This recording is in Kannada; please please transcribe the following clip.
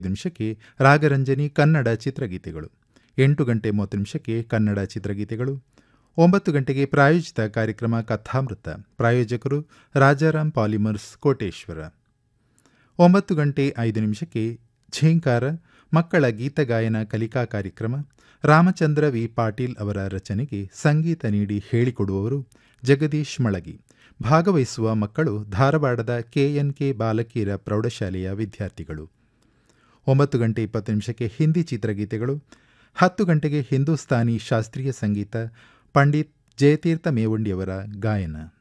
ನಿಮಿಷಕ್ಕೆ ರಾಗರಂಜನಿ ಕನ್ನಡ ಚಿತ್ರಗೀತೆಗಳು ಎಂಟು ಗಂಟೆ ಮೂವತ್ತು ನಿಮಿಷಕ್ಕೆ ಕನ್ನಡ ಚಿತ್ರಗೀತೆಗಳು ಒಂಬತ್ತು ಗಂಟೆಗೆ ಪ್ರಾಯೋಜಿತ ಕಾರ್ಯಕ್ರಮ ಕಥಾಮೃತ ಪ್ರಾಯೋಜಕರು ರಾಜಾರಾಮ್ ಪಾಲಿಮರ್ಸ್ ಕೋಟೇಶ್ವರ ಒಂಬತ್ತು ಗಂಟೆ ಐದು ನಿಮಿಷಕ್ಕೆ ಝೇಂಕಾರ ಮಕ್ಕಳ ಗೀತಗಾಯನ ಕಲಿಕಾ ಕಾರ್ಯಕ್ರಮ ರಾಮಚಂದ್ರ ವಿ ಪಾಟೀಲ್ ಅವರ ರಚನೆಗೆ ಸಂಗೀತ ನೀಡಿ ಹೇಳಿಕೊಡುವವರು ಜಗದೀಶ್ ಮಳಗಿ ಭಾಗವಹಿಸುವ ಮಕ್ಕಳು ಧಾರವಾಡದ ಕೆಎನ್ಕೆ ಬಾಲಕಿಯರ ಪ್ರೌಢಶಾಲೆಯ ವಿದ್ಯಾರ್ಥಿಗಳು ಒಂಬತ್ತು ಗಂಟೆ ಇಪ್ಪತ್ತು ನಿಮಿಷಕ್ಕೆ ಹಿಂದಿ ಚಿತ್ರಗೀತೆಗಳು ಹತ್ತು ಗಂಟೆಗೆ ಹಿಂದೂಸ್ತಾನಿ ಶಾಸ್ತ್ರೀಯ ಸಂಗೀತ ಪಂಡಿತ್ ಜಯತೀರ್ಥ ಮೇವುಂಡಿಯವರ ಗಾಯನ